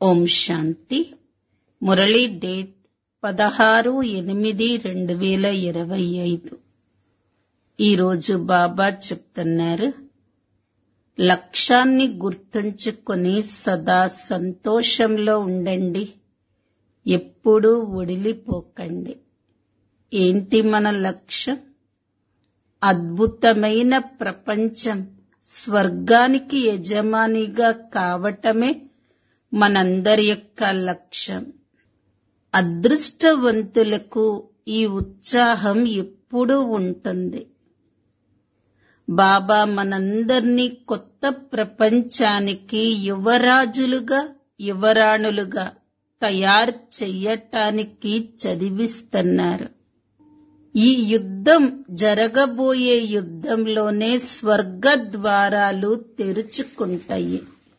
ఓం శాంతి Murali date పదహారు ఎనిమిది రెండు వేల ఇరవై ఐదు ఈరోజు బాబా చెప్తున్నారు లక్ష్యాన్ని గుర్తుంచుకొని సదా సంతోషంలో ఉండండి ఎప్పుడూ ఒడిలిపోకండి ఏంటి మన లక్ష్యం అద్భుతమైన ప్రపంచం స్వర్గానికి యజమానిగా కావటమే మనందరి యొక్క లక్ష్యం అదృష్టవంతులకు ఈ ఉత్సాహం ఎప్పుడూ ఉంటుంది బాబా మనందర్నీ కొత్త ప్రపంచానికి యువరాజులుగా యువరాణులుగా తయారు చెయ్యటానికి చదివిస్తున్నారు ఈ యుద్ధం జరగబోయే యుద్ధంలోనే స్వర్గ ద్వారాలు తెరుచుకుంటాయి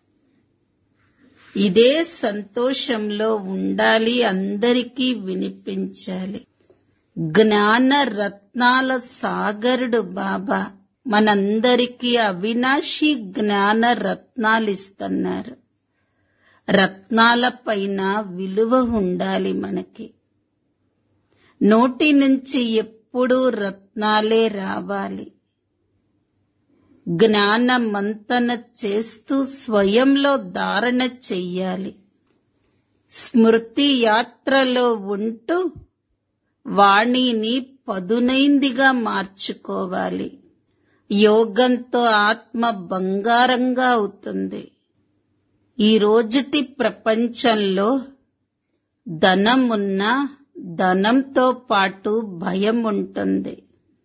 ఇదే సంతోషంలో ఉండాలి అందరికీ వినిపించాలి జ్ఞాన రత్నాల సాగరుడు బాబా మనందరికీ అవినాశి జ్ఞాన రత్నాలిస్తున్నారు రత్నాల పైన విలువ ఉండాలి మనకి నోటి నుంచి ఎప్పుడూ రత్నాలే రావాలి జ్ఞాన మంతన చేస్తూ స్వయంలో ధారణ చెయ్యాలి స్మృతి యాత్రలో ఉంటూ వాణిని పదునైందిగా మార్చుకోవాలి యోగంతో ఆత్మ బంగారంగా అవుతుంది ఈ రోజుటి ప్రపంచంలో ధనం ఉన్నా ధనంతో పాటు భయం ఉంటుంది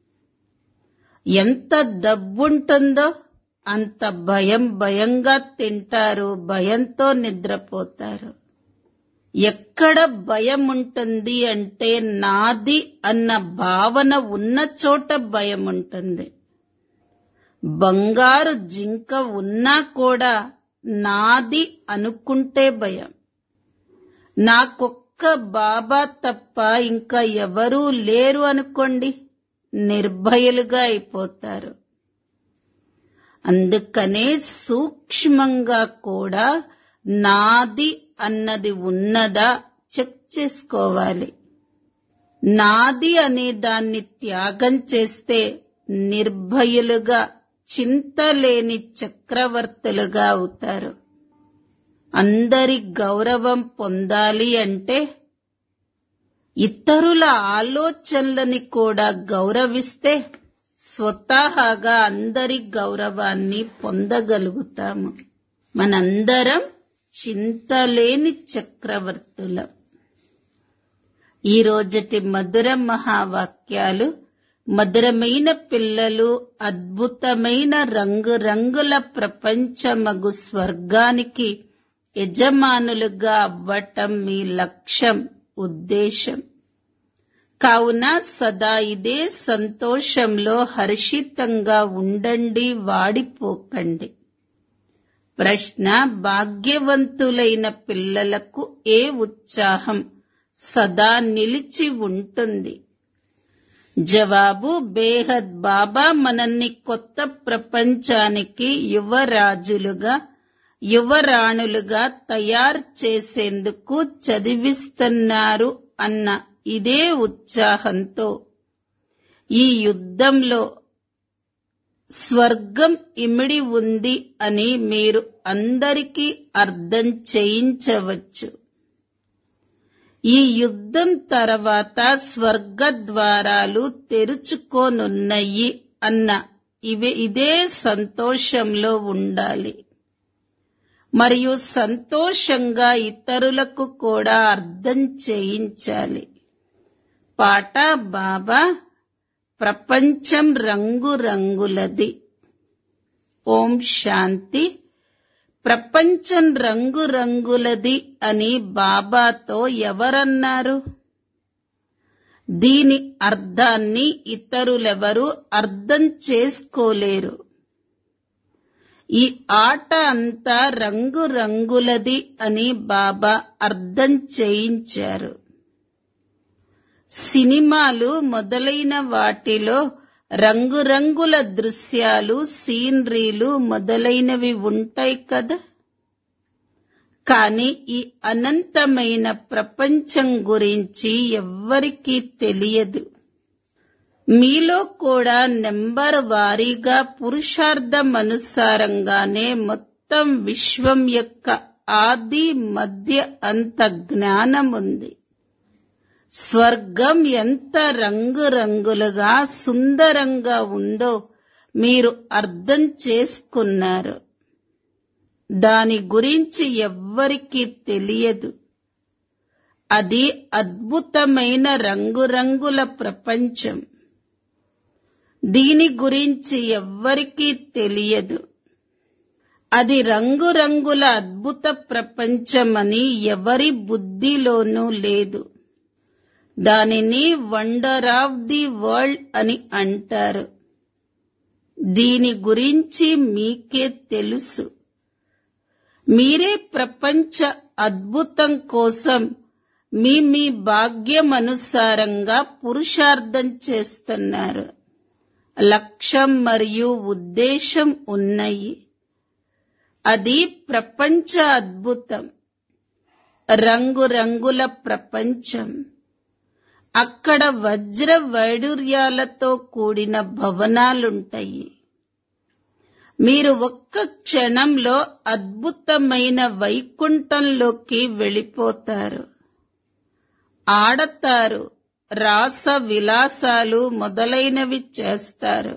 ఎంత డబ్బుంటుందో అంత భయం భయంగా తింటారు భయంతో నిద్రపోతారు ఎక్కడ భయం ఉంటుంది అంటే నాది అన్న భావన ఉన్న చోట భయం ఉంటుంది బంగారు జింక ఉన్నా కూడా నాది అనుకుంటే భయం నాకొక్క బాబా తప్ప ఇంకా ఎవరూ లేరు అనుకోండి నిర్భయులుగా అయిపోతారు అందుకనే సూక్ష్మంగా కూడా నాది అన్నది ఉన్నదా చెక్ చేసుకోవాలి నాది అనే దాన్ని త్యాగం చేస్తే నిర్భయులుగా చింతలేని చక్రవర్తులుగా అవుతారు అందరి గౌరవం పొందాలి అంటే ఇతరుల ఆలోచనలని కూడా గౌరవిస్తే స్వతహాగా అందరి గౌరవాన్ని పొందగలుగుతాము మనందరం చింతలేని చక్రవర్తులం ఈ రోజటి మధుర మహావాక్యాలు మధురమైన పిల్లలు అద్భుతమైన రంగురంగుల ప్రపంచమగు స్వర్గానికి యజమానులుగా అవ్వటం మీ లక్ష్యం ఉద్దేశం కావున సదా ఇదే సంతోషంలో హర్షితంగా ఉండండి వాడిపోకండి ప్రశ్న భాగ్యవంతులైన పిల్లలకు ఏ ఉత్సాహం సదా నిలిచి ఉంటుంది జవాబు బేహద్ బాబా మనల్ని కొత్త ప్రపంచానికి యువరాజులుగా యువరాణులుగా తయారు చేసేందుకు చదివిస్తున్నారు అన్న ఇదే ఉత్సాహంతో ఈ యుద్ధంలో స్వర్గం ఇమిడి ఉంది అని మీరు అందరికీ అర్థం చేయించవచ్చు ఈ యుద్ధం తర్వాత స్వర్గ ద్వారాలు తెరుచుకోనున్నాయి అన్న ఇవి ఇదే సంతోషంలో ఉండాలి మరియు సంతోషంగా ఇతరులకు కూడా అర్థం చేయించాలి పాట బాబా ప్రపంచం రంగురంగులది ఓం శాంతి ప్రపంచం రంగురంగులది అని బాబాతో ఎవరన్నారు దీని అర్థాన్ని ఇతరులెవరూ అర్థం చేసుకోలేరు ఈ ఆట అంతా రంగురంగులది అని బాబా అర్థం చేయించారు సినిమాలు మొదలైన వాటిలో రంగురంగుల దృశ్యాలు సీనరీలు మొదలైనవి ఉంటాయి కదా కాని ఈ అనంతమైన ప్రపంచం గురించి ఎవ్వరికీ తెలియదు మీలో కూడా నెంబర్ వారీగా పురుషార్థం అనుసారంగానే మొత్తం విశ్వం యొక్క ఆది మధ్య అంత జ్ఞానం ఉంది స్వర్గం ఎంత రంగురంగులుగా సుందరంగా ఉందో మీరు అర్థం చేసుకున్నారు దాని గురించి ఎవ్వరికీ తెలియదు అది అద్భుతమైన రంగురంగుల ప్రపంచం దీని గురించి ఎవ్వరికీ తెలియదు అది రంగురంగుల అద్భుత ప్రపంచమని ఎవరి బుద్ధిలోనూ లేదు దానిని వండర్ ఆఫ్ ది వరల్డ్ అని అంటారు దీని గురించి మీకే తెలుసు మీరే ప్రపంచ అద్భుతం కోసం మీ మీ భాగ్యమనుసారంగా పురుషార్థం చేస్తున్నారు లక్ష్యం మరియు ఉద్దేశం ఉన్నాయి అది ప్రపంచ అద్భుతం రంగురంగుల ప్రపంచం అక్కడ వజ్ర వైడూర్యాలతో కూడిన భవనాలుంటాయి మీరు ఒక్క క్షణంలో అద్భుతమైన వైకుంఠంలోకి వెళ్ళిపోతారు ఆడతారు రాస విలాసాలు మొదలైనవి చేస్తారు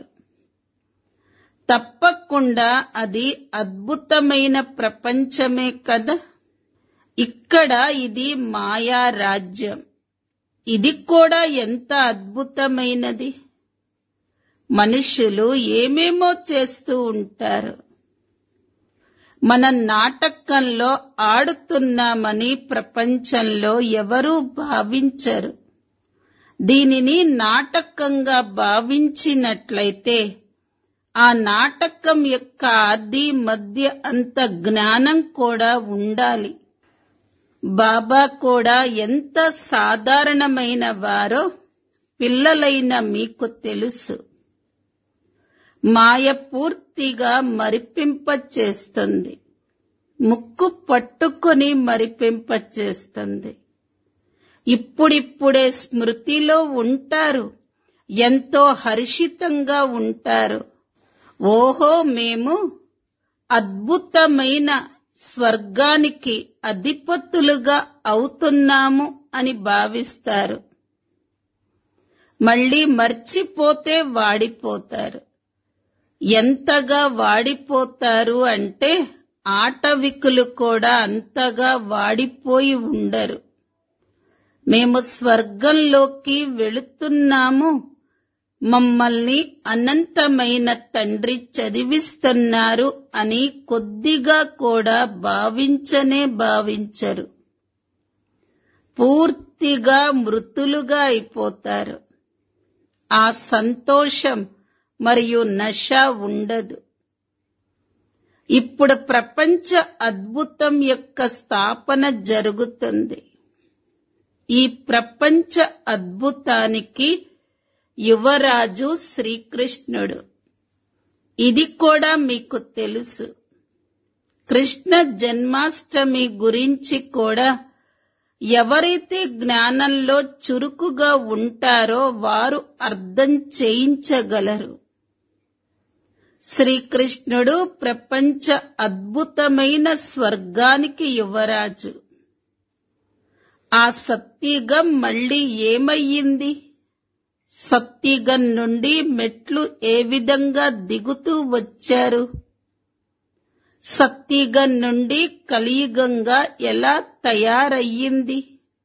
తప్పకుండా అది అద్భుతమైన ప్రపంచమే కదా ఇక్కడ ఇది మాయా రాజ్యం ఇది కూడా ఎంత అద్భుతమైనది మనుషులు ఏమేమో చేస్తూ ఉంటారు మన నాటకంలో ఆడుతున్నామని ప్రపంచంలో ఎవరూ భావించరు దీనిని నాటకంగా భావించినట్లయితే ఆ నాటకం యొక్క ఆది మధ్య అంత జ్ఞానం కూడా ఉండాలి బాబా కూడా ఎంత సాధారణమైన వారో పిల్లలైన మీకు తెలుసు మాయ పూర్తిగా మరిపింపచేస్తుంది ముక్కు పట్టుకొని మరిపింపచేస్తుంది ఇప్పుడిప్పుడే స్మృతిలో ఉంటారు ఎంతో హర్షితంగా ఉంటారు ఓహో మేము అద్భుతమైన స్వర్గానికి అధిపతులుగా అవుతున్నాము అని భావిస్తారు మళ్ళీ మర్చిపోతే వాడిపోతారు ఎంతగా వాడిపోతారు అంటే ఆటవికులు కూడా అంతగా వాడిపోయి ఉండరు మేము స్వర్గంలోకి వెళుతున్నాము మమ్మల్ని అనంతమైన తండ్రి చదివిస్తున్నారు అని కొద్దిగా కూడా భావించనే భావించరు పూర్తిగా మృతులుగా అయిపోతారు ఆ సంతోషం మరియు నశ ఉండదు ఇప్పుడు ప్రపంచ అద్భుతం యొక్క స్థాపన జరుగుతుంది ఈ ప్రపంచ అద్భుతానికి యువరాజు శ్రీకృష్ణుడు ఇది కూడా మీకు తెలుసు కృష్ణ జన్మాష్టమి గురించి కూడా ఎవరైతే జ్ఞానంలో చురుకుగా ఉంటారో వారు అర్థం చేయించగలరు శ్రీకృష్ణుడు ప్రపంచ అద్భుతమైన స్వర్గానికి యువరాజు ఆ సత్యుగం మళ్ళీ ఏమయ్యింది సత్యుగం నుండి మెట్లు ఏ విధంగా దిగుతూ వచ్చారు సత్యుగం నుండి కలియుగంగా ఎలా తయారయ్యింది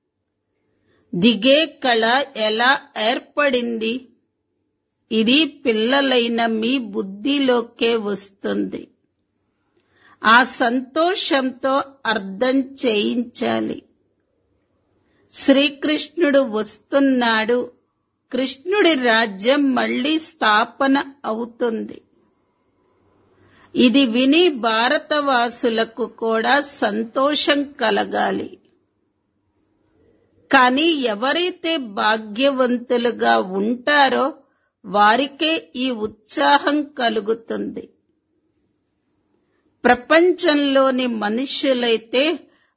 దిగే కళ ఎలా ఏర్పడింది ఇది పిల్లలైన మీ బుద్ధిలోకే వస్తుంది ఆ సంతోషంతో అర్థం చేయించాలి శ్రీకృష్ణుడు వస్తున్నాడు కృష్ణుడి రాజ్యం మళ్ళీ స్థాపన అవుతుంది ఇది విని భారతవాసులకు కూడా సంతోషం కలగాలి కానీ ఎవరైతే భాగ్యవంతులుగా ఉంటారో వారికే ఈ ఉత్సాహం కలుగుతుంది ప్రపంచంలోని మనుష్యులైతే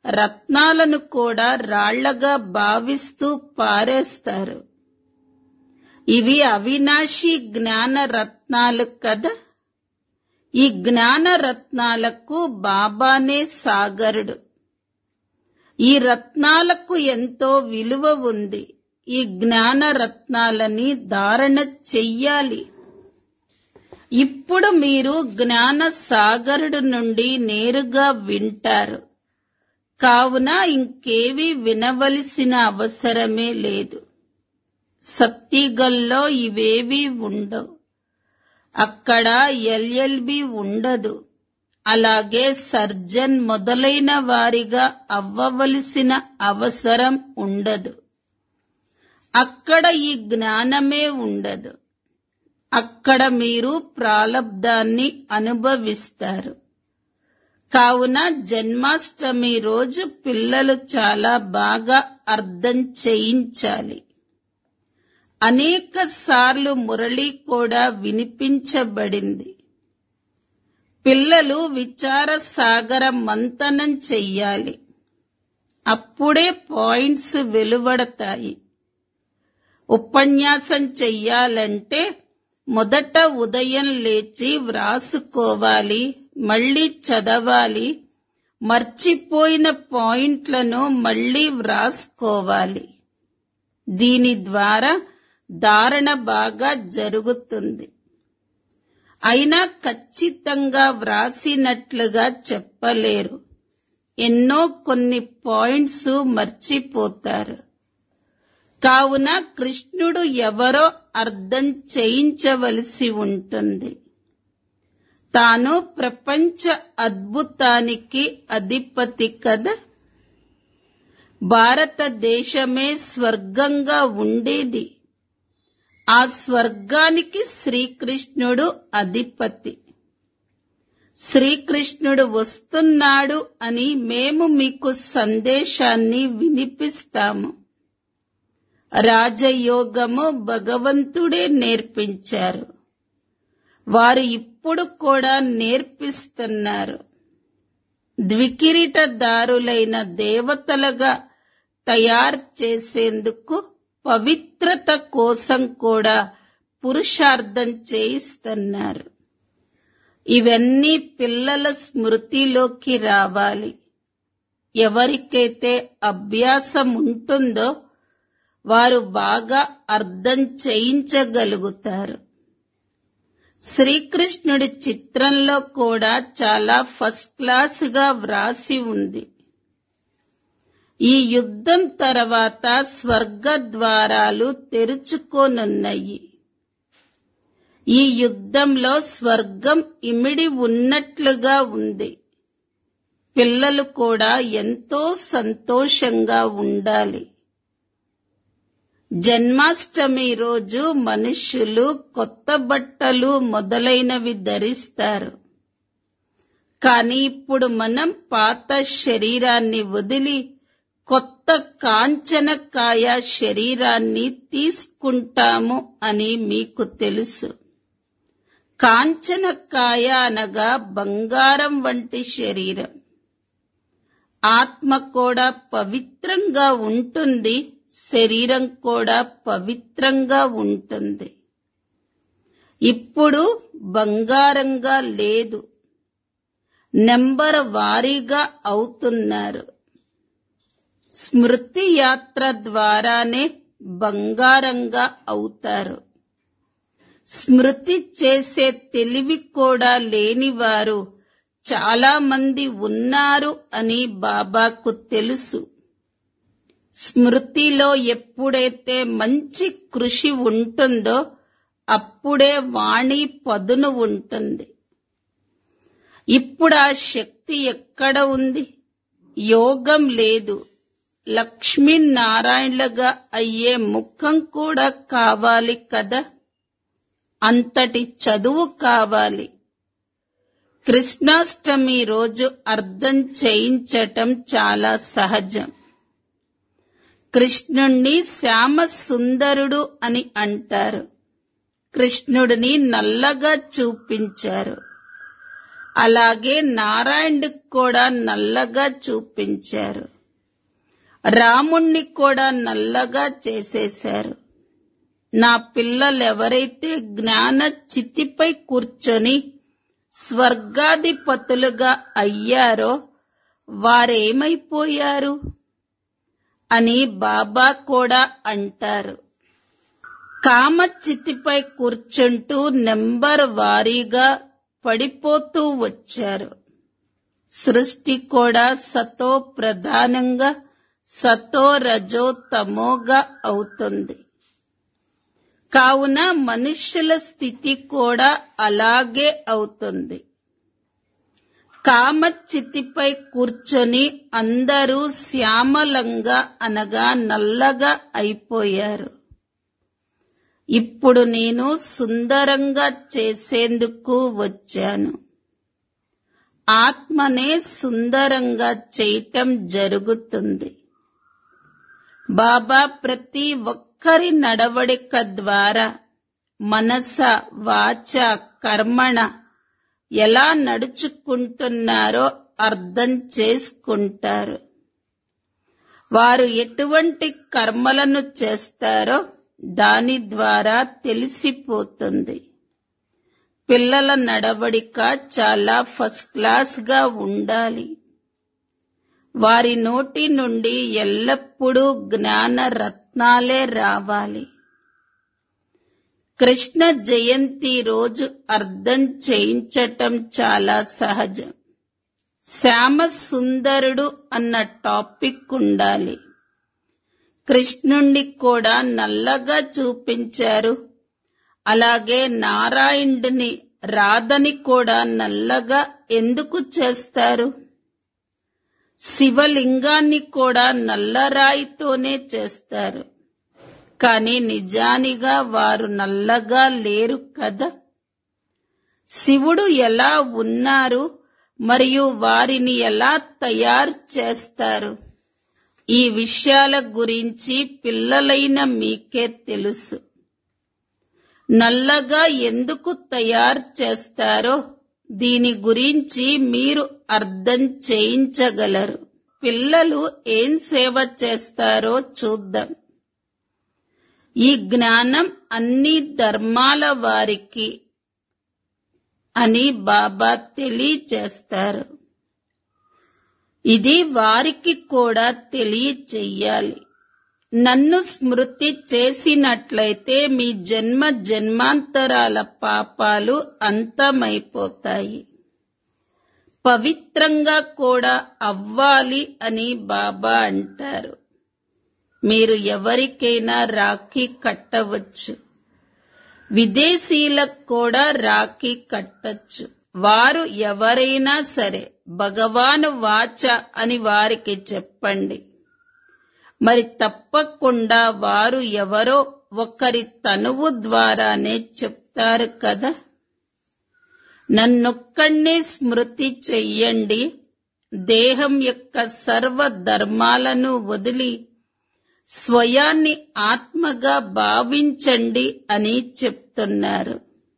రత్నాలను కూడా రాళ్లగా భావిస్తూ పారేస్తారు ఇవి అవినాశి జ్ఞాన రత్నాలు కదా ఈ జ్ఞాన రత్నాలకు బాబానే సాగరుడు ఈ రత్నాలకు ఎంతో విలువ ఉంది ఈ జ్ఞాన రత్నాలని ధారణ చెయ్యాలి ఇప్పుడు మీరు జ్ఞాన సాగరుడు నుండి నేరుగా వింటారు కావున ఇంకేవి వినవలసిన అవసరమే లేదు సత్తిగల్లో ఇవేవీ ఉండవు అక్కడ ఎల్ఎల్బి ఉండదు అలాగే సర్జన్ మొదలైన వారిగా అవ్వవలసిన అవసరం ఉండదు అక్కడ ఈ జ్ఞానమే ఉండదు అక్కడ మీరు ప్రాలబ్ధాన్ని అనుభవిస్తారు కావున జన్మాష్టమి రోజు పిల్లలు చాలా బాగా అర్థం చేయించాలి అనేక సార్లు మురళి కూడా వినిపించబడింది పిల్లలు విచార సాగర మంతనం చెయ్యాలి అప్పుడే పాయింట్స్ వెలువడతాయి ఉపన్యాసం చెయ్యాలంటే మొదట ఉదయం లేచి వ్రాసుకోవాలి మళ్ళీ చదవాలి మర్చిపోయిన పాయింట్లను మళ్ళీ వ్రాసుకోవాలి దీని ద్వారా ధారణ బాగా జరుగుతుంది అయినా ఖచ్చితంగా వ్రాసినట్లుగా చెప్పలేరు ఎన్నో కొన్ని పాయింట్స్ మర్చిపోతారు కావున కృష్ణుడు ఎవరో అర్థం చేయించవలసి ఉంటుంది తాను ప్రపంచ అద్భుతానికి అధిపతి కదా భారతదేశమే స్వర్గంగా ఉండేది ఆ స్వర్గానికి శ్రీకృష్ణుడు అధిపతి శ్రీకృష్ణుడు వస్తున్నాడు అని మేము మీకు సందేశాన్ని వినిపిస్తాము రాజయోగము భగవంతుడే నేర్పించారు వారు ఇప్పుడు కూడా నేర్పిస్తున్నారు ద్వికిరీటదారులైన దేవతలుగా తయారు చేసేందుకు పవిత్రత కోసం కూడా పురుషార్థం చేయిస్తున్నారు ఇవన్నీ పిల్లల స్మృతిలోకి రావాలి ఎవరికైతే అభ్యాసం ఉంటుందో వారు బాగా అర్థం చేయించగలుగుతారు శ్రీకృష్ణుడి చిత్రంలో కూడా చాలా ఫస్ట్ క్లాసుగా వ్రాసి ఉంది ఈ యుద్ధం తర్వాత స్వర్గ ద్వారాలు తెరుచుకోనున్నాయి ఈ యుద్ధంలో స్వర్గం ఇమిడి ఉన్నట్లుగా ఉంది పిల్లలు కూడా ఎంతో సంతోషంగా ఉండాలి జన్మాష్టమి రోజు మనుష్యులు కొత్త బట్టలు మొదలైనవి ధరిస్తారు కానీ ఇప్పుడు మనం పాత శరీరాన్ని వదిలి కొత్త కాంచనకాయ శరీరాన్ని తీసుకుంటాము అని మీకు తెలుసు కాంచనకాయ అనగా బంగారం వంటి శరీరం ఆత్మ కూడా పవిత్రంగా ఉంటుంది శరీరం కూడా పవిత్రంగా ఉంటుంది ఇప్పుడు బంగారంగా లేదు నెంబర్ వారీగా అవుతున్నారు స్మృతి యాత్ర ద్వారానే బంగారంగా అవుతారు స్మృతి చేసే తెలివి కూడా లేనివారు చాలా మంది ఉన్నారు అని బాబాకు తెలుసు స్మృతిలో ఎప్పుడైతే మంచి కృషి ఉంటుందో అప్పుడే వాణి పదును ఉంటుంది ఇప్పుడు ఆ శక్తి ఎక్కడ ఉంది యోగం లేదు లక్ష్మీనారాయణలుగా అయ్యే ముఖం కూడా కావాలి కదా అంతటి చదువు కావాలి కృష్ణాష్టమి రోజు అర్థం చేయించటం చాలా సహజం కృష్ణుణ్ణి శ్యామ సుందరుడు అని అంటారు కృష్ణుడిని నల్లగా చూపించారు అలాగే నారాయణుడికి కూడా నల్లగా చూపించారు రాముణ్ణి కూడా నల్లగా చేసేశారు నా పిల్లలెవరైతే జ్ఞాన చితిపై కూర్చొని స్వర్గాధిపతులుగా అయ్యారో వారేమైపోయారు అని బాబా కూడా అంటారు కామచితిపై కూర్చుంటూ నెంబర్ వారీగా పడిపోతూ వచ్చారు సృష్టి కూడా సతో ప్రధానంగా సతో రజో తమోగా అవుతుంది కావున మనుష్యుల స్థితి కూడా అలాగే అవుతుంది కామచితిపై కూర్చొని అందరూ శ్యామలంగా అనగా నల్లగా అయిపోయారు ఇప్పుడు నేను సుందరంగా చేసేందుకు వచ్చాను ఆత్మనే సుందరంగా చేయటం జరుగుతుంది బాబా ప్రతి ఒక్కరి నడవడిక ద్వారా మనస వాచ కర్మణ ఎలా నడుచుకుంటున్నారో అర్థం చేసుకుంటారు వారు ఎటువంటి కర్మలను చేస్తారో దాని ద్వారా తెలిసిపోతుంది పిల్లల నడవడిక చాలా ఫస్ట్ క్లాస్ గా ఉండాలి వారి నోటి నుండి ఎల్లప్పుడూ జ్ఞాన రత్నాలే రావాలి కృష్ణ జయంతి రోజు అర్థం చేయించటం చాలా సహజం శ్యామ సుందరుడు అన్న టాపిక్ ఉండాలి కృష్ణుణ్ణి కూడా నల్లగా చూపించారు అలాగే నారాయణుడిని రాధని కూడా నల్లగా ఎందుకు చేస్తారు శివలింగాన్ని కూడా నల్లరాయితోనే చేస్తారు కానీ నిజానిగా వారు నల్లగా లేరు కదా శివుడు ఎలా ఉన్నారు మరియు వారిని ఎలా తయారు చేస్తారు ఈ విషయాల గురించి పిల్లలైన మీకే తెలుసు నల్లగా ఎందుకు తయారు చేస్తారో దీని గురించి మీరు అర్థం చేయించగలరు పిల్లలు ఏం సేవ చేస్తారో చూద్దాం ఈ జ్ఞానం అన్ని ధర్మాల వారికి అని బాబా తెలియచేస్తారు ఇది వారికి కూడా తెలియచెయ్యాలి నన్ను స్మృతి చేసినట్లయితే మీ జన్మ జన్మాంతరాల పాపాలు అంతమైపోతాయి పవిత్రంగా కూడా అవ్వాలి అని బాబా అంటారు మీరు ఎవరికైనా రాఖీ కట్టవచ్చు విదేశీలకు కూడా రాఖీ కట్టచ్చు వారు ఎవరైనా సరే భగవాను వాచ అని వారికి చెప్పండి మరి తప్పకుండా వారు ఎవరో ఒకరి తనువు ద్వారానే చెప్తారు కదా నన్నొక్కడే స్మృతి చెయ్యండి దేహం యొక్క సర్వ ధర్మాలను వదిలి స్వయాన్ని ఆత్మగా భావించండి అని చెప్తున్నారు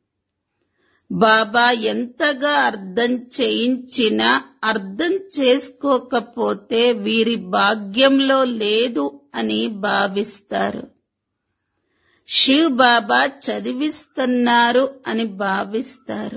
బాబా ఎంతగా అర్థం చేయించినా అర్థం చేసుకోకపోతే వీరి భాగ్యంలో లేదు అని భావిస్తారు శివ్ బాబా చదివిస్తున్నారు అని భావిస్తారు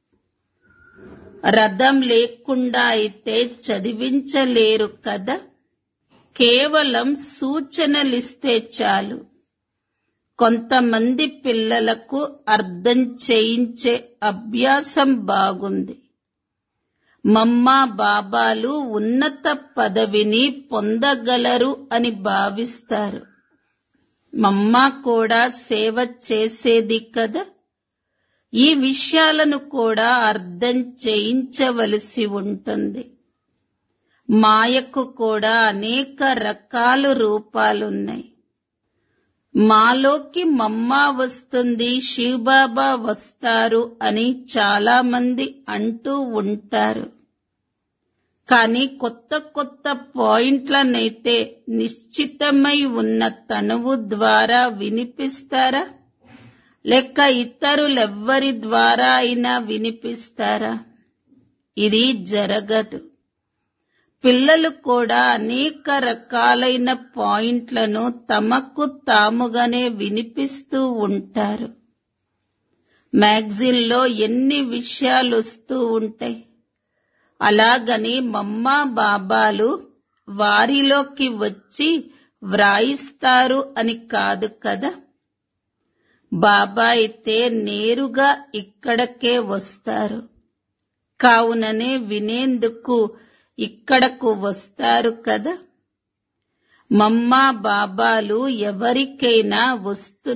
రథం లేకుండా అయితే చదివించలేరు కదా కేవలం సూచనలిస్తే చాలు కొంతమంది పిల్లలకు అర్థం చేయించే అభ్యాసం బాగుంది మమ్మా బాబాలు ఉన్నత పదవిని పొందగలరు అని భావిస్తారు మమ్మ కూడా సేవ చేసేది కదా ఈ విషయాలను కూడా అర్థం చేయించవలసి ఉంటుంది మాయకు కూడా అనేక రకాల రూపాలున్నాయి మాలోకి మమ్మ వస్తుంది శివబాబా వస్తారు అని చాలా మంది అంటూ ఉంటారు కానీ కొత్త కొత్త పాయింట్లనైతే నిశ్చితమై ఉన్న తనువు ద్వారా వినిపిస్తారా లేక ఇతరులెవ్వరి ద్వారా అయినా వినిపిస్తారా ఇది జరగదు పిల్లలు కూడా అనేక రకాలైన పాయింట్లను తమకు తాముగానే వినిపిస్తూ ఉంటారు మ్యాగజిన్లో ఎన్ని విషయాలు వస్తూ ఉంటాయి అలాగని మమ్మా బాబాలు వారిలోకి వచ్చి వ్రాయిస్తారు అని కాదు కదా బాబా అయితే నేరుగా ఇక్కడకే వస్తారు కావుననే వినేందుకు ఇక్కడకు వస్తారు కదా మమ్మా బాబాలు ఎవరికైనా వస్తు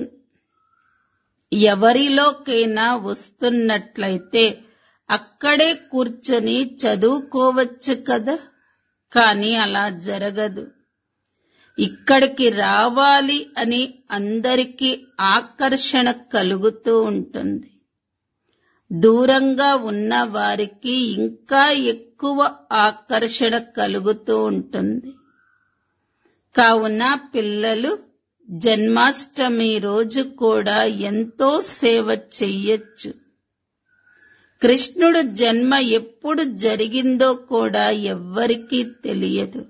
ఎవరిలోకైనా వస్తున్నట్లయితే అక్కడే కూర్చొని చదువుకోవచ్చు కదా కానీ అలా జరగదు ఇక్కడికి రావాలి అని అందరికీ ఆకర్షణ కలుగుతూ ఉంటుంది దూరంగా ఉన్న వారికి ఇంకా ఎక్కువ ఆకర్షణ కలుగుతూ ఉంటుంది కావున పిల్లలు జన్మాష్టమి రోజు కూడా ఎంతో సేవ చెయ్యొచ్చు కృష్ణుడు జన్మ ఎప్పుడు జరిగిందో కూడా ఎవ్వరికీ తెలియదు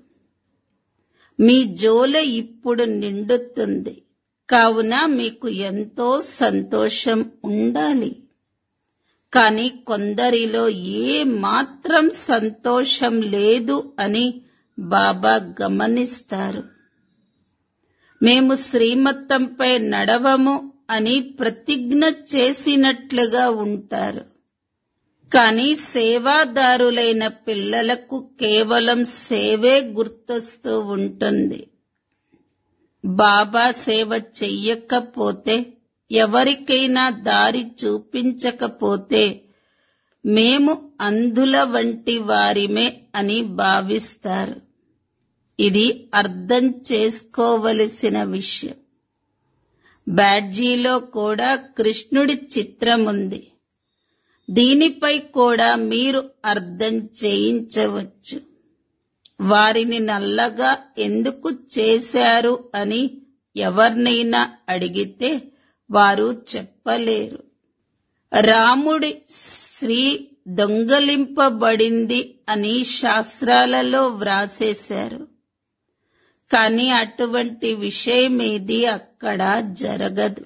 మీ జోల ఇప్పుడు నిండుతుంది కావున మీకు ఎంతో సంతోషం ఉండాలి కానీ కొందరిలో ఏ మాత్రం సంతోషం లేదు అని బాబా గమనిస్తారు మేము శ్రీమత్తంపై నడవము అని ప్రతిజ్ఞ చేసినట్లుగా ఉంటారు కానీ సేవాదారులైన పిల్లలకు కేవలం సేవే గుర్తొస్తూ ఉంటుంది బాబా సేవ చెయ్యకపోతే ఎవరికైనా దారి చూపించకపోతే మేము అంధుల వంటి వారిమే అని భావిస్తారు ఇది అర్థం చేసుకోవలసిన విషయం బ్యాడ్జీలో కూడా కృష్ణుడి చిత్రం ఉంది దీనిపై కూడా మీరు అర్థం చేయించవచ్చు వారిని నల్లగా ఎందుకు చేశారు అని ఎవరినైనా అడిగితే వారు చెప్పలేరు రాముడి స్త్రీ దొంగలింపబడింది అని శాస్త్రాలలో వ్రాసేశారు కానీ అటువంటి విషయమేది అక్కడ జరగదు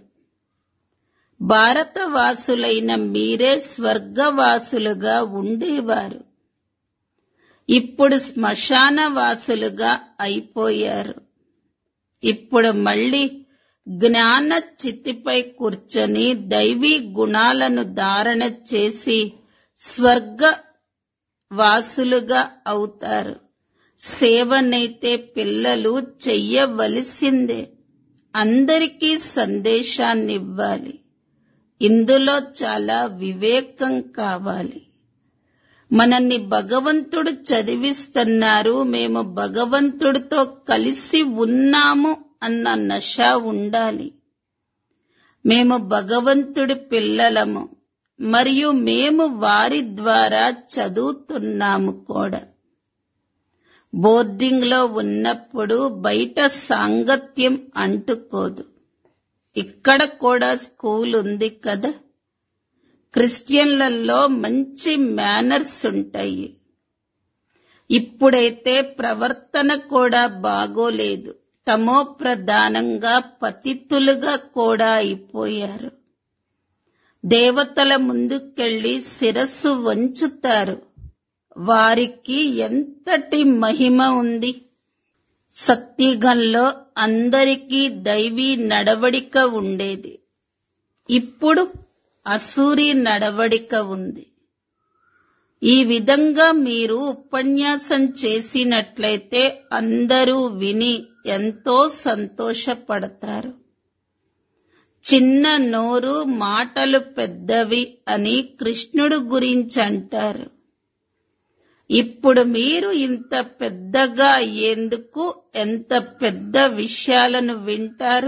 భారతవాసులైన మీరే స్వర్గవాసులుగా ఉండేవారు ఇప్పుడు శ్మశాన వాసులుగా అయిపోయారు ఇప్పుడు మళ్ళీ జ్ఞాన చితిపై కూర్చొని దైవీ గుణాలను ధారణ చేసి స్వర్గ వాసులుగా అవుతారు సేవనైతే పిల్లలు చెయ్యవలసిందే అందరికీ సందేశాన్నివ్వాలి ఇందులో చాలా వివేకం కావాలి మనల్ని భగవంతుడు చదివిస్తున్నారు మేము భగవంతుడితో కలిసి ఉన్నాము అన్న నష ఉండాలి మేము భగవంతుడి పిల్లలము మరియు మేము వారి ద్వారా చదువుతున్నాము కూడా బోర్డింగ్ లో ఉన్నప్పుడు బయట సాంగత్యం అంటుకోదు ఇక్కడ కూడా స్కూల్ ఉంది కదా క్రిస్టియన్లలో మంచి మేనర్స్ ఉంటాయి ఇప్పుడైతే ప్రవర్తన కూడా బాగోలేదు తమో ప్రధానంగా పతితులుగా కూడా అయిపోయారు దేవతల ముందుకెళ్లి శిరస్సు వంచుతారు వారికి ఎంతటి మహిమ ఉంది సత్యుగంలో అందరికీ దైవీ నడవడిక ఉండేది ఇప్పుడు అసూరి నడవడిక ఉంది ఈ విధంగా మీరు ఉపన్యాసం చేసినట్లయితే అందరూ విని ఎంతో సంతోషపడతారు చిన్న నోరు మాటలు పెద్దవి అని కృష్ణుడు గురించి అంటారు ఇప్పుడు మీరు ఇంత పెద్దగా అయ్యేందుకు ఎంత పెద్ద విషయాలను వింటారు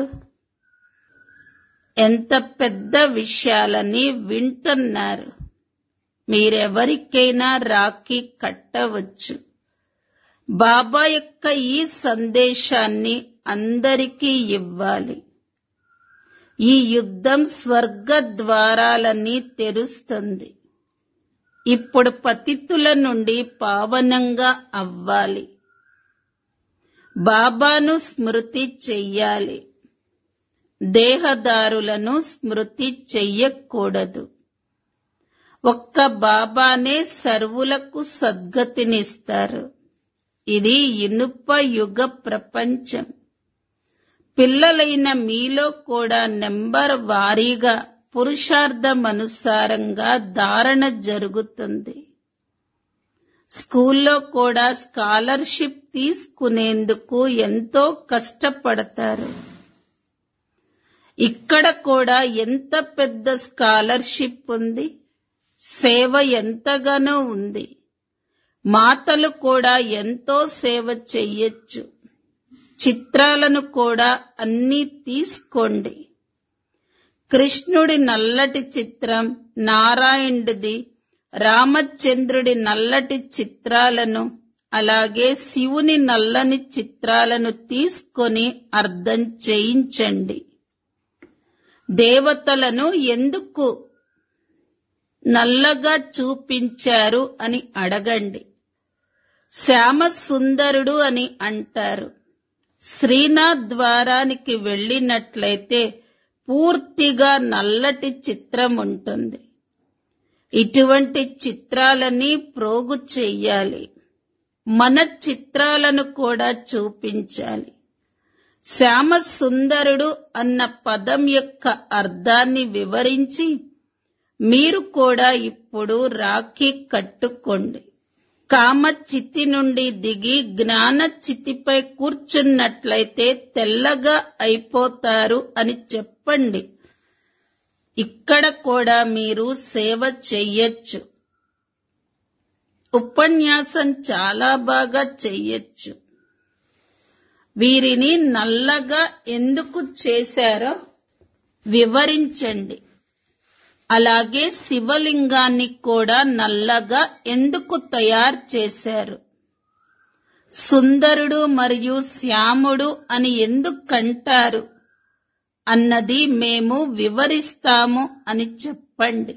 ఎంత పెద్ద విషయాలని వింటున్నారు మీరెవరికైనా రాఖీ కట్టవచ్చు బాబా యొక్క ఈ సందేశాన్ని అందరికీ ఇవ్వాలి ఈ యుద్ధం స్వర్గ ద్వారాలని తెరుస్తుంది ఇప్పుడు పతితుల నుండి పావనంగా అవ్వాలి బాబాను స్మృతి చెయ్యాలి దేహదారులను స్మృతి చెయ్యకూడదు ఒక్క బాబానే సర్వులకు సద్గతినిస్తారు ఇది ఇనుప యుగ ప్రపంచం పిల్లలైన మీలో కూడా నెంబర్ వారీగా పురుషార్థమనుసారంగా ధారణ జరుగుతుంది స్కూల్లో కూడా స్కాలర్షిప్ తీసుకునేందుకు ఎంతో కష్టపడతారు ఇక్కడ కూడా ఎంత పెద్ద స్కాలర్షిప్ ఉంది సేవ ఎంతగానో ఉంది మాతలు కూడా ఎంతో సేవ చెయ్యొచ్చు చిత్రాలను కూడా అన్నీ తీసుకోండి కృష్ణుడి నల్లటి చిత్రం నారాయణుడిది రామచంద్రుడి నల్లటి చిత్రాలను అలాగే శివుని నల్లని చిత్రాలను తీసుకొని అర్థం చేయించండి దేవతలను ఎందుకు నల్లగా చూపించారు అని అడగండి శ్యామ సుందరుడు అని అంటారు శ్రీనాథ్ ద్వారానికి వెళ్ళినట్లయితే పూర్తిగా నల్లటి చిత్రం ఉంటుంది ఇటువంటి చిత్రాలని ప్రోగు చెయ్యాలి మన చిత్రాలను కూడా చూపించాలి శ్యామ సుందరుడు అన్న పదం యొక్క అర్థాన్ని వివరించి మీరు కూడా ఇప్పుడు రాఖీ కట్టుకోండి కామ చితి నుండి దిగి జ్ఞాన చితిపై కూర్చున్నట్లయితే తెల్లగా అయిపోతారు అని చెప్పండి ఇక్కడ కూడా మీరు సేవ చెయ్యొచ్చు ఉపన్యాసం చాలా బాగా చెయ్యొచ్చు వీరిని నల్లగా ఎందుకు చేశారో వివరించండి అలాగే శివలింగాన్ని కూడా నల్లగా ఎందుకు తయారు చేశారు సుందరుడు మరియు శ్యాముడు అని ఎందుకంటారు అన్నది మేము వివరిస్తాము అని చెప్పండి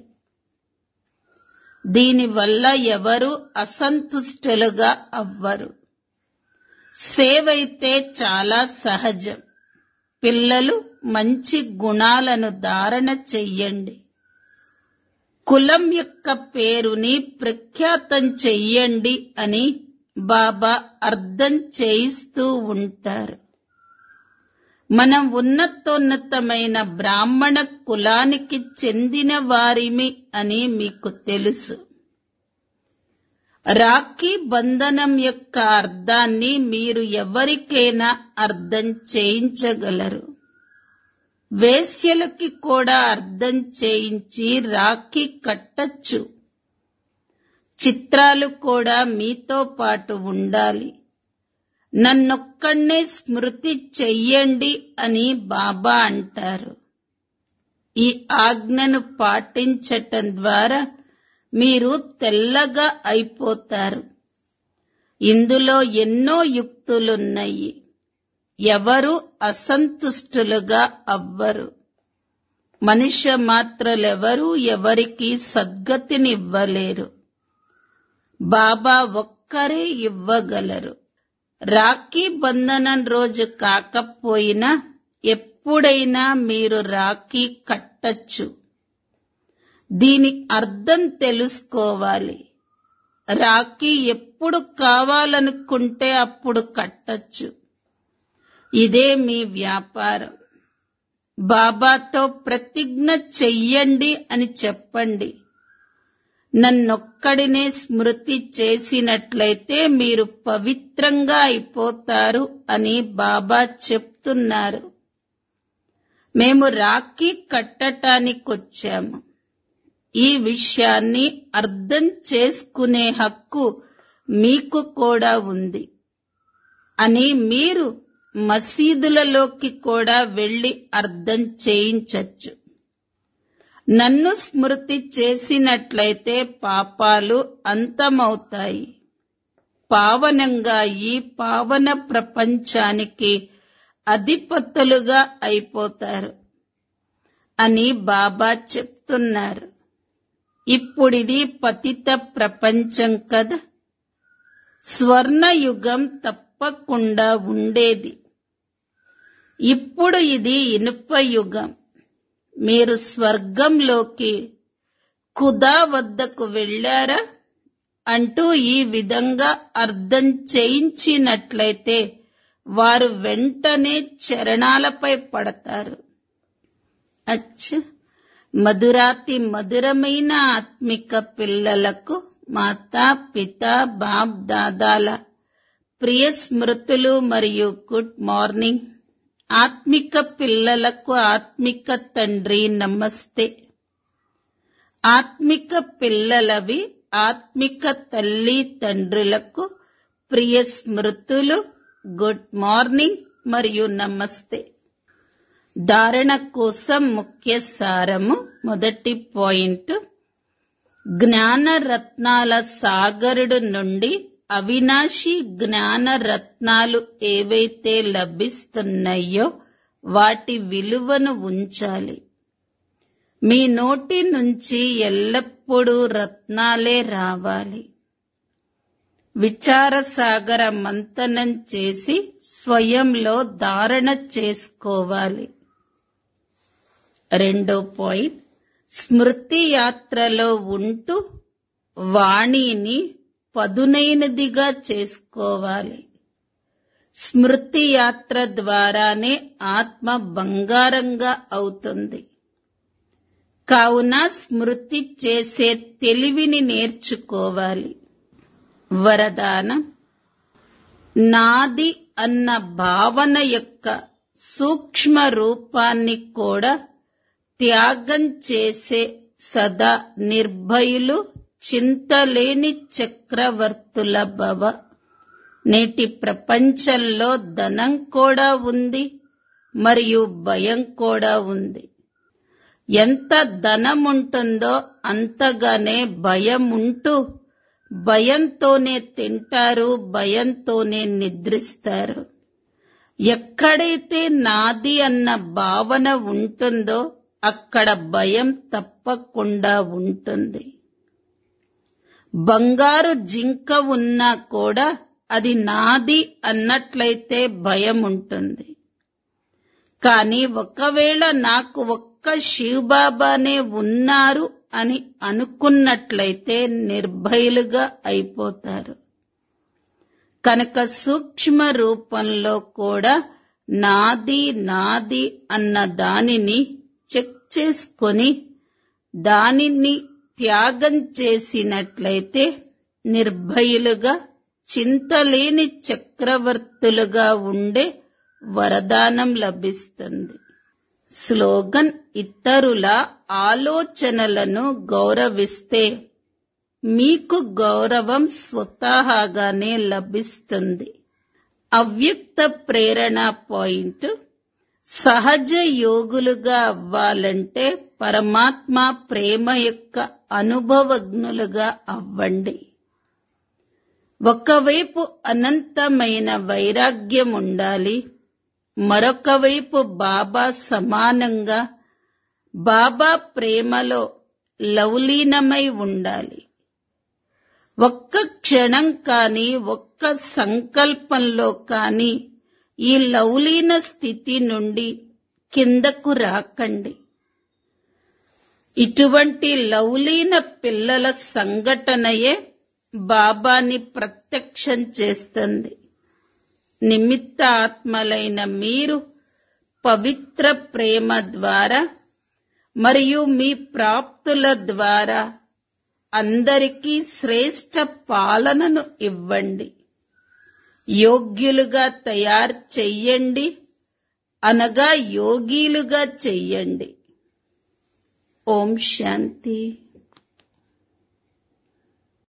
దీనివల్ల ఎవరు అసంతుష్టులుగా అవ్వరు సేవైతే చాలా సహజం పిల్లలు మంచి గుణాలను ధారణ చెయ్యండి కులం యొక్క పేరుని ప్రఖ్యాతం చెయ్యండి అని బాబా అర్థం చేయిస్తూ ఉంటారు మనం ఉన్నతోన్నతమైన బ్రాహ్మణ కులానికి చెందిన వారిమి అని మీకు తెలుసు రాఖీ బంధనం యొక్క అర్థాన్ని మీరు ఎవరికైనా అర్థం చేయించగలరు వేశ్యలకి కూడా అర్థం చేయించి రాఖీ కట్టచ్చు చిత్రాలు కూడా మీతో పాటు ఉండాలి నన్నొక్కడే స్మృతి చెయ్యండి అని బాబా అంటారు ఈ ఆజ్ఞను పాటించటం ద్వారా మీరు తెల్లగా అయిపోతారు ఇందులో ఎన్నో యుక్తులున్నాయి ఎవరు అసంతుష్టులుగా అవ్వరు మనుష్య మాత్రలెవరూ ఎవరికి సద్గతినివ్వలేరు బాబా ఒక్కరే ఇవ్వగలరు రాఖీ బంధనం రోజు కాకపోయినా ఎప్పుడైనా మీరు రాఖీ కట్టచ్చు దీని అర్థం తెలుసుకోవాలి రాఖీ ఎప్పుడు కావాలనుకుంటే అప్పుడు కట్టచ్చు ఇదే మీ వ్యాపారం బాబాతో ప్రతిజ్ఞ చెయ్యండి అని చెప్పండి నన్నొక్కడినే స్మృతి చేసినట్లయితే మీరు పవిత్రంగా అయిపోతారు అని బాబా చెప్తున్నారు మేము రాఖీ కట్టటానికొచ్చాము ఈ విషయాన్ని అర్థం చేసుకునే హక్కు మీకు కూడా ఉంది అని మీరు మసీదులలోకి కూడా వెళ్లి అర్థం చేయించచ్చు నన్ను స్మృతి చేసినట్లయితే పాపాలు అంతమవుతాయి పావనంగా ఈ పావన ప్రపంచానికి అధిపతులుగా అయిపోతారు అని బాబా చెప్తున్నారు ఇప్పుడిది పతిత ప్రపంచం కదా స్వర్ణయుగం తప్పకుండా ఉండేది ఇప్పుడు ఇది ఇనుప యుగం మీరు స్వర్గంలోకి ఖుదా వద్దకు వెళ్ళారా అంటూ ఈ విధంగా అర్థం చేయించినట్లయితే వారు వెంటనే చరణాలపై పడతారు అచ్చ మధురాతి మధురమైన ఆత్మిక పిల్లలకు మాతా పిత బాప్ దాదాల ప్రియ స్మృతులు మరియు గుడ్ మార్నింగ్ ఆత్మిక పిల్లలకు ఆత్మిక తండ్రి నమస్తే ఆత్మిక పిల్లలవి ఆత్మిక తల్లి తండ్రులకు ప్రియ స్మృతులు గుడ్ మార్నింగ్ మరియు నమస్తే ధారణ కోసం ముఖ్య సారము మొదటి పాయింట్ జ్ఞాన రత్నాల సాగరుడు నుండి అవినాశి జ్ఞాన రత్నాలు ఏవైతే లభిస్తున్నాయో వాటి విలువను ఉంచాలి మీ నోటి నుంచి ఎల్లప్పుడూ రత్నాలే రావాలి విచార సాగర మంతనం చేసి స్వయంలో ధారణ చేసుకోవాలి రెండో పాయింట్ స్మృతి యాత్రలో ఉంటూ వాణిని పదునైనదిగా చేసుకోవాలి స్మృతి యాత్ర ద్వారానే ఆత్మ బంగారంగా అవుతుంది కావున స్మృతి చేసే తెలివిని నేర్చుకోవాలి వరదానం నాది అన్న భావన యొక్క సూక్ష్మ రూపాన్ని కూడా త్యాగం చేసే సదా నిర్భయులు చింతలేని చక్రవర్తుల భవ నేటి ప్రపంచంలో ధనం కూడా ఉంది మరియు భయం కూడా ఉంది ఎంత ధనం ఉంటుందో అంతగానే భయం ఉంటూ భయంతోనే తింటారు భయంతోనే నిద్రిస్తారు ఎక్కడైతే నాది అన్న భావన ఉంటుందో అక్కడ భయం తప్పకుండా ఉంటుంది బంగారు జింక ఉన్నా కూడా అది నాది అన్నట్లయితే భయం ఉంటుంది కానీ ఒకవేళ నాకు ఒక్క శివబాబానే ఉన్నారు అని అనుకున్నట్లయితే నిర్భయులుగా అయిపోతారు కనుక సూక్ష్మ రూపంలో కూడా నాది నాది అన్న దానిని చెక్ చేసుకొని దానిని త్యాగం చేసినట్లయితే నిర్భయులుగా చింతలేని చక్రవర్తులుగా ఉండే వరదానం లభిస్తుంది స్లోగన్ ఇతరుల ఆలోచనలను గౌరవిస్తే మీకు గౌరవం స్వతహాగానే లభిస్తుంది అవ్యక్త ప్రేరణ పాయింట్ సహజ యోగులుగా అవ్వాలంటే పరమాత్మ ప్రేమ యొక్క అనుభవజ్ఞులుగా అవ్వండి ఒకవైపు అనంతమైన వైరాగ్యం ఉండాలి మరొక వైపు బాబా సమానంగా బాబా ప్రేమలో లవలీనమై ఉండాలి ఒక్క క్షణం కాని ఒక్క సంకల్పంలో కాని ఈ లౌలీన స్థితి నుండి కిందకు రాకండి ఇటువంటి లౌలీన పిల్లల సంఘటనయే బాబాని ప్రత్యక్షం చేస్తుంది నిమిత్త ఆత్మలైన మీరు పవిత్ర ప్రేమ ద్వారా మరియు మీ ప్రాప్తుల ద్వారా అందరికీ శ్రేష్ట పాలనను ఇవ్వండి యోగ్యులుగా తయారు చెయ్యండి అనగా యోగీలుగా చెయ్యండి ఓం శాంతి